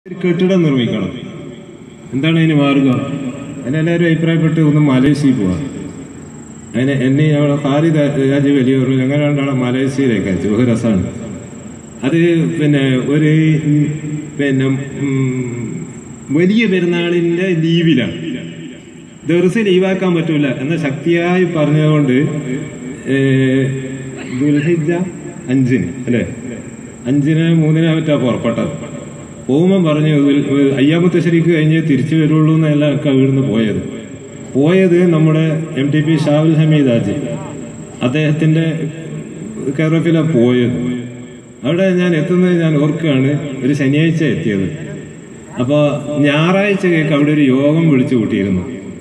ഒരു കെട്ടിടം നിർമ്മിക്കണം എന്താണ് അതിന് മാർഗം അതിനെല്ലാവരും അഭിപ്രായപ്പെട്ട് ഒന്ന് മലേഷ്യയിൽ പോവാം അതിന് എന്നെ ഞങ്ങളെ ഖാലിദ് രാജ് വലിയവർ ഞങ്ങൾ രണ്ടാളും മലേഷ്യയിലേക്ക് അയച്ചു ഒരു രസമാണ് അത് പിന്നെ ഒരു ഉം, പിന്നെ ഉം, വലിയ പെരുന്നാളിന്റെ ലീവിലാണ് ദിവസം ലീവാക്കാൻ പറ്റൂല എന്ന ശക്തിയായി പറഞ്ഞതുകൊണ്ട് ഏഹ്, ദുൽഹിജ്ജ അഞ്ചിന് അല്ലേ അഞ്ചിന് മൂന്നിന് മറ്റാ പുറപ്പെട്ടത് പോകുമ്പോൾ പറഞ്ഞു ദുൽ- അയ്യാമത്തെ ശരിക്ക് കഴിഞ്ഞ് തിരിച്ചു വരുള്ളൂ എന്നല്ല ഒക്കെ ഇവിടുന്ന് പോയത് പോയത് നമ്മുടെ M T P Shahul Hameed Haji അദ്ദേഹത്തിന്റെ കെയറോഫിലാണ് പോയത് അവിടെ ഞാൻ എത്തുന്നത് ഞാൻ ഓർക്കുകയാണ് ഒരു ശനിയാഴ്ച എത്തിയത് അപ്പോൾ ഞായറാഴ്ച കേക്ക് അവിടെ ഒരു യോഗം വിളിച്ചു കൂട്ടിയിരുന്നു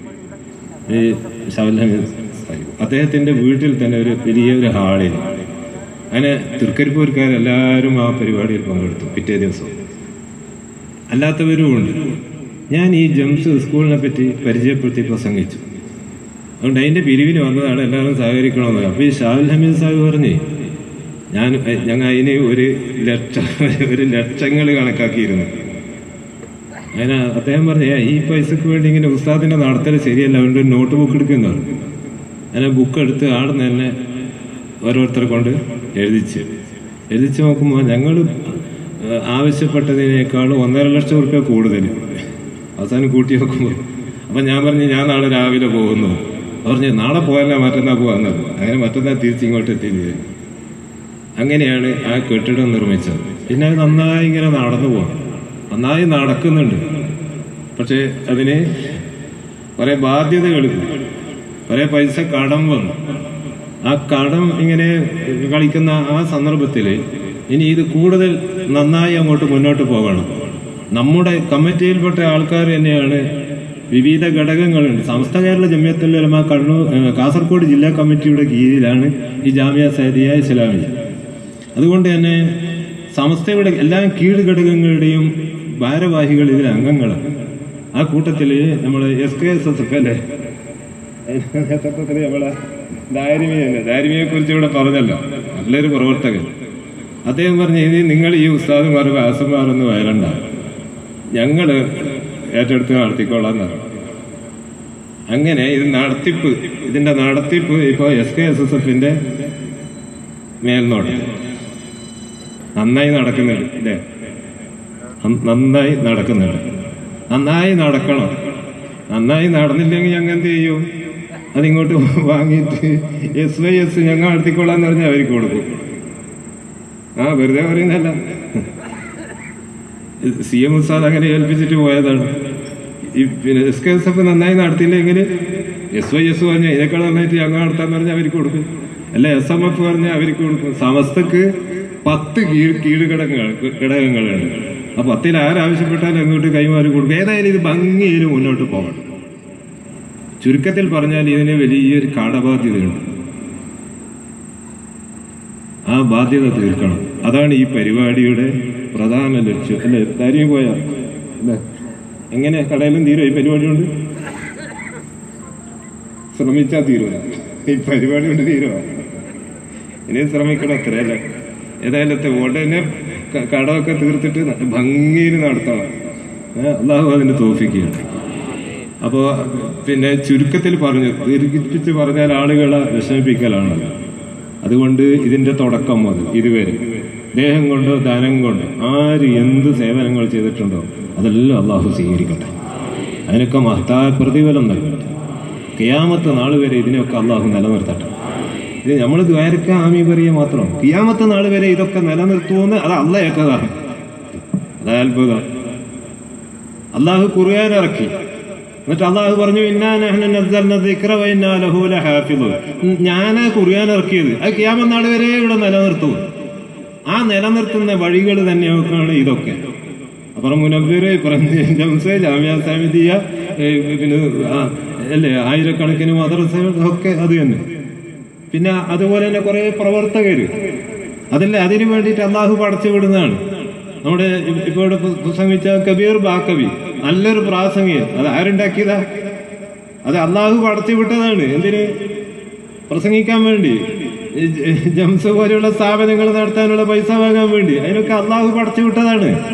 ഈ ഷാവുൽ ഹമീദ് സാഹിബ് അദ്ദേഹത്തിന്റെ വീട്ടിൽ തന്നെ ഒരു വലിയ ഒരു ഹാളിൽ അങ്ങനെ തൃക്കരിപ്പൂർക്കാരെല്ലാവരും ആ പരിപാടിയിൽ പങ്കെടുത്തു പിറ്റേ ദിവസം അല്ലാത്തവരും ഉണ്ട് ഞാൻ ഈ ജംസ് സ്കൂളിനെ പറ്റി പരിചയപ്പെടുത്തി പ്രസംഗിച്ചു അതുകൊണ്ട് അതിന്റെ പിരിവിന് വന്നതാണ് എല്ലാവരും സഹകരിക്കണമെന്ന് അപ്പൊ ഈ ഷാഹുൽ ഹമീദ് സാഹിബ് പറഞ്ഞേ ഞാൻ ഞങ്ങൾ അതിന് ഒരു ലക്ഷ ഒരു ലക്ഷങ്ങൾ കണക്കാക്കിയിരുന്നു അതിന് അദ്ദേഹം പറഞ്ഞു "ഏ, ഈ പൈസക്ക് വേണ്ടി ഇങ്ങനെ ഉസ്താദിന്റെ നടത്തൽ ശരിയല്ല അതുകൊണ്ട് ഒരു നോട്ട് ബുക്ക് എടുക്കുന്നു അങ്ങനെ ബുക്ക് എടുത്ത് ആടെ തന്നെ ഓരോരുത്തരെ കൊണ്ട് എഴുതിച്ച് എഴുതിച്ച് നോക്കുമ്പോൾ ഞങ്ങൾ ആവശ്യപ്പെട്ടതിനേക്കാളും ഒന്നര ലക്ഷം റുപ്യ കൂടുതൽ അവസാനം കൂട്ടി നോക്കുമ്പോൾ അപ്പം ഞാൻ പറഞ്ഞു ഞാൻ നാളെ രാവിലെ പോകുന്നു പറഞ്ഞു നാളെ പോയല്ല മറ്റന്നാൾ പോകാന്ന് അങ്ങനെ മറ്റന്നാൾ തിരിച്ചിങ്ങോട്ട് എത്തിയത് അങ്ങനെയാണ് ആ കെട്ടിടം നിർമ്മിച്ചത് പിന്നെ അത് നന്നായി ഇങ്ങനെ നടന്നു പോകാം നന്നായി നടക്കുന്നുണ്ട് പക്ഷെ അതിന് കുറെ ബാധ്യതകൾ കുറെ പൈസ കടം വന്നു ആ കടം ഇങ്ങനെ കളിക്കുന്ന ആ സന്ദർഭത്തിൽ ഇനി ഇത് കൂടുതൽ നന്നായി അങ്ങോട്ട് മുന്നോട്ട് പോകണം നമ്മുടെ കമ്മിറ്റിയിൽപ്പെട്ട ആൾക്കാർ തന്നെയാണ് വിവിധ ഘടകങ്ങളുണ്ട് സമസ്ത കേരള ജമിയത്തുൽ ഉലമ കണ്ണൂർ ഏഹ്, കാസർഗോഡ് ജില്ലാ കമ്മിറ്റിയുടെ കീഴിലാണ് ഈ ജാമ്യ സൈദിയ ഇസ്ലാമിയ അതുകൊണ്ട് തന്നെ സമസ്തയുടെ എല്ലാ കീഴ്ഘടകങ്ങളുടെയും ഭാരവാഹികൾ ഇതിൽ അംഗങ്ങളാണ് ആ കൂട്ടത്തിൽ നമ്മൾ S K S S F അല്ലേ യഥാർത്ഥത്തിൽ നമ്മളെ ദാരിമിയല്ലേ ദാരിമിയെ കുറിച്ച് ഇവിടെ പറഞ്ഞല്ലോ നല്ലൊരു പ്രവർത്തകൻ അദ്ദേഹം പറഞ്ഞു ഇനി നിങ്ങൾ ഈ ഉസ്താദുമാർ വ്യാസന്മാരൊന്നും വരണ്ട ഞങ്ങള് ഏറ്റെടുത്ത് നടത്തിക്കോളാം പറഞ്ഞു അങ്ങനെ ഇത് നടത്തിപ്പ് ഇതിന്റെ നടത്തിപ്പ് ഇപ്പൊ എസ് കെ എസ് എസ് എഫിന്റെ മേൽനോട്ടം നന്നായി നടക്കുന്നുണ്ട് അല്ലേ ന- നന്നായി നടക്കുന്നുണ്ട് നന്നായി നടക്കണം നന്നായി നടന്നില്ലെങ്കിൽ ഞങ്ങൾ എന്ത് ചെയ്യും അതിങ്ങോട്ട് വാങ്ങിയിട്ട് എസ് വൈ എസ് ഞങ്ങൾ നടത്തിക്കൊള്ളാന്ന് പറഞ്ഞാൽ അവർക്ക് കൊടുക്കും ആ വെറുതെ പറയുന്നല്ല സി എം ഉസ്താദ് അങ്ങനെ ഏൽപ്പിച്ചിട്ട് പോയതാണ് ഈ പിന്നെ എസ് കെ എസ് എഫ് നന്നായി നടത്തിയില്ലെങ്കിൽ എസ് വൈ എസ് പറഞ്ഞാൽ ഇതിനേക്കാൾ നന്നായിട്ട് ഞങ്ങൾ നടത്താന്ന് പറഞ്ഞാൽ അവർക്ക് കൊടുക്കും അല്ല എസ് എം എഫ് പറഞ്ഞാൽ അവർക്ക് കൊടുക്കും സമസ്തക്ക് പത്ത് കീഴ് കീഴ്ഘടകങ്ങൾ ഘടകങ്ങളുണ്ട് ആ പത്തിൽ ആരാവശ്യപ്പെട്ടാലും അങ്ങോട്ട് കൈമാറി കൊടുക്കും ഏതായാലും ഇത് ഭംഗിയിൽ മുന്നോട്ട് പോകണം ചുരുക്കത്തിൽ പറഞ്ഞാൽ ഇതിന് വലിയൊരു കടബാധ്യതയുണ്ട് ആ ബാധ്യത തീർക്കണം അതാണ് ഈ പരിപാടിയുടെ പ്രധാന ലക്ഷ്യം അല്ലേ കാര്യം പോയാ അല്ലേ എങ്ങനെ കടയിലും തീരും ഈ പരിപാടി കൊണ്ട് ശ്രമിച്ചാ തീരുക ഈ പരിപാടി കൊണ്ട് തീരുക ഇനി ശ്രമിക്കണം അത്രയല്ലേ ഏതായാലും ഉടനെ ക- കടമൊക്കെ തീർത്തിട്ട് ന- ഭംഗിയിൽ നടത്തണം ഏ, അള്ളാഹു അതിന് തോഫിക്കുകയാണ് അപ്പോ പിന്നെ ചുരുക്കത്തിൽ പറഞ്ഞു ദീർഘിപ്പിച്ച് പറഞ്ഞാൽ ആളുകളെ വിഷമിപ്പിക്കലാണ് അതുകൊണ്ട് ഇതിന്റെ തുടക്കം മുതൽ ഇതുവരെ ദേഹം കൊണ്ടോ ധനം കൊണ്ടോ ആര് എന്ത് സേവനങ്ങൾ ചെയ്തിട്ടുണ്ടോ അതെല്ലാം അള്ളാഹു സ്വീകരിക്കട്ടെ അതിനൊക്കെ മഹത്തായ പ്രതിഫലം നൽകട്ടെ കിയാമത്ത് നാൾ വരെ ഇതിനൊക്കെ അള്ളാഹു നിലനിർത്തട്ടെ ഇത് നമ്മൾ ദ്വാരക്ക ആമി പറയുക മാത്രം കിയാമത്ത് നാൾ വരെ ഇതൊക്കെ നിലനിർത്തുമെന്ന് അത് അല്ല ഏറ്റതാണ് അതാ അത്ഭുതം അള്ളാഹു ഖുർആൻ ഇറക്കി എന്നിട്ട് അള്ളാഹു പറഞ്ഞു "ഇന്നാ നഹ്നു നസ്സൽന ദിക്റ വ ഇന്നാ ലഹു ലഹാഫിളൂൻ." ഞാനാ ഖുർആൻ ഇറക്കിയത് അത് കിയാമത്ത് നാൾ വരെ ഇവിടെ നിലനിർത്തും ആ നിലനിർത്തുന്ന വഴികൾ തന്നെയൊക്കെയാണ് ഇതൊക്കെ അപ്പുറം മുനവ്വര് ഇപ്പുറം ജംസ് ജാമ്യ സമിതിയ ഏ, പിന്നെ ആ, അല്ലേ ആയിരക്കണക്കിന് മദ്രസകൾ ഒക്കെ അത് തന്നെ പിന്നെ അതുപോലെ തന്നെ കുറെ പ്രവർത്തകര് അതല്ലേ അതിനു വേണ്ടിയിട്ട് അള്ളാഹു പടച്ചു വിടുന്നതാണ് നമ്മുടെ ഇ- ഇപ്പൊ ഇവിടെ പ്ര- പ്രസംഗിച്ച കബീർ ബാക്കവി നല്ലൊരു പ്രാസംഗികൻ അത് ആരുണ്ടാക്കിയതാ അത് അള്ളാഹു പടച്ചു വിട്ടതാണ് എന്തിന് പ്രസംഗിക്കാൻ വേണ്ടി ഈ ജ- ജംസ് പോലെയുള്ള സ്ഥാപനങ്ങൾ നടത്താനുള്ള പൈസ വാങ്ങാൻ വേണ്ടി അതിനൊക്കെ അള്ളാഹു പടച്ചു വിട്ടതാണ്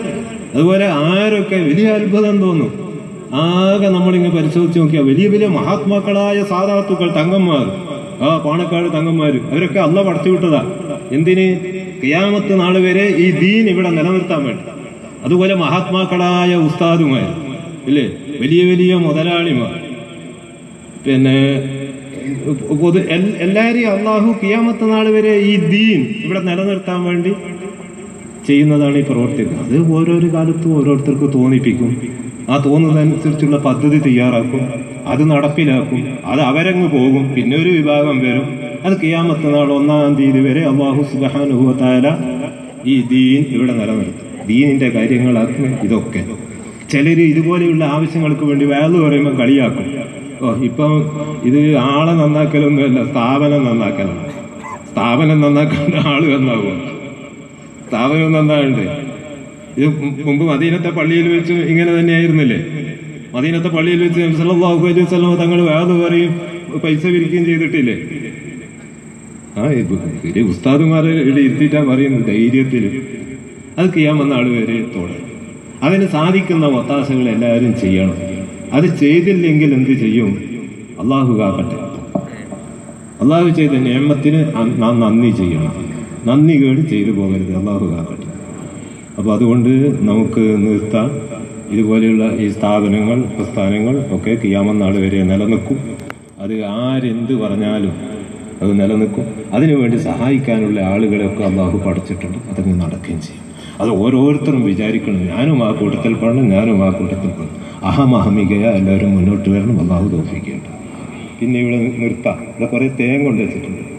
അതുപോലെ ആരൊക്കെ വലിയ അത്ഭുതം തോന്നും ആകെ നമ്മളിങ്ങനെ പരിശോധിച്ച് നോക്കിയാൽ വലിയ വലിയ മഹാത്മാക്കളായ സാധാത്തുക്കൾ തങ്ങന്മാർ ആ പാണക്കാട് തങ്ങന്മാർ അവരൊക്കെ അല്ല പടച്ചു വിട്ടതാ എന്തിന് കിയാമത്ത് നാൾ വരെ ഈ ദീൻ ഇവിടെ നിലനിർത്താൻ വേണ്ടി അതുപോലെ മഹാത്മാക്കളായ ഉസ്താദുമാർ ഇല്ലേ വലിയ വലിയ മുതലാളിമാർ പിന്നെ പൊതു എൽ- എല്ലാരെയും അള്ളാഹു കിയാമത്ത് നാൾ വരെ ഈ ദീൻ ഇവിടെ നിലനിർത്താൻ വേണ്ടി ചെയ്യുന്നതാണ് ഈ പ്രവർത്തികൾ അത് ഓരോരോ കാലത്തും ഓരോരുത്തർക്ക് തോന്നിപ്പിക്കും ആ തോന്നുന്നതനുസരിച്ചുള്ള പദ്ധതി തയ്യാറാക്കും അത് നടപ്പിലാക്കും അത് അവരങ്ങ് പോകും പിന്നെ ഒരു വിഭാഗം വരും അത് കിയാമത്ത് നാൾ ഒന്നാം തീയതി വരെ അള്ളാഹു സുബാനുഭവത്തായ ഈ ദീൻ ഇവിടെ നിലനിർത്തും ദീനിന്റെ കാര്യങ്ങളാക്കും ഇതൊക്കെ ചിലര് ഇതുപോലെയുള്ള ആവശ്യങ്ങൾക്ക് വേണ്ടി വേല പറയുമ്പോൾ കളിയാക്കും ഓ ഇപ്പം ഇത് ആളെ നന്നാക്കലൊന്നുമല്ല സ്ഥാപനം നന്നാക്കലാണ് സ്ഥാപനം നന്നാക്കേണ്ട ആള് നന്നാകുക സ്ഥാപനം നന്നാണ്ട് ഇത് മുമ്പ് മദീനത്തെ പള്ളിയിൽ വെച്ച് ഇങ്ങനെ തന്നെയായിരുന്നില്ലേ മദീനത്തെ പള്ളിയിൽ വെച്ച് നബി സല്ലല്ലാഹു അലൈഹി വസല്ലം തങ്ങൾ വേറെ പറയും പൈസ പിരിക്കുകയും ചെയ്തിട്ടില്ലേ ആ ഇത് ഒരു ഉസ്താദുമാരെ ഇവിടെ ഇരുത്തിയിട്ടാ പറയുന്നത് ധൈര്യത്തിൽ അത് ചെയ്യാമെന്ന ആള് വരെ തുടരും അതിന് സാധിക്കുന്ന ഒത്താശകൾ എല്ലാവരും ചെയ്യണം അത് ചെയ്തില്ലെങ്കിൽ എന്ത് ചെയ്യും അള്ളാഹു കാക്കട്ടെ അള്ളാഹു ചെയ്ത നിയമത്തിന് നാം നന്ദി ചെയ്യണം നന്ദി കേട് ചെയ്തു പോകരുത് അള്ളാഹു കാക്കട്ടെ അപ്പോൾ അതുകൊണ്ട് നമുക്ക് നിർത്താം ഇതുപോലെയുള്ള ഈ സ്ഥാപനങ്ങൾ പ്രസ്ഥാനങ്ങൾ ഒക്കെ കിയാമനാൾ വരെ നിലനിൽക്കും അത് ആരെന്ത് പറഞ്ഞാലും അത് നിലനിൽക്കും അതിനുവേണ്ടി സഹായിക്കാനുള്ള ആളുകളെയൊക്കെ അള്ളാഹു പഠിച്ചിട്ടുണ്ട് അതങ്ങ് നടക്കുകയും ചെയ്യും അത് ഓരോരുത്തരും വിചാരിക്കണം ഞാനും ആ കൂട്ടത്തിൽ പെടണം ഞാനും ആ കൂട്ടത്തിൽ പെടണം അഹമഹമികയ എല്ലാവരും മുന്നോട്ട് വരണം അള്ളാഹു തോൽപ്പിക്കേണ്ട പിന്നെ ഇവിടെ നിർത്താം ഇവിടെ കുറേ തേൻ കൊണ്ട് വെച്ചിട്ടുണ്ട്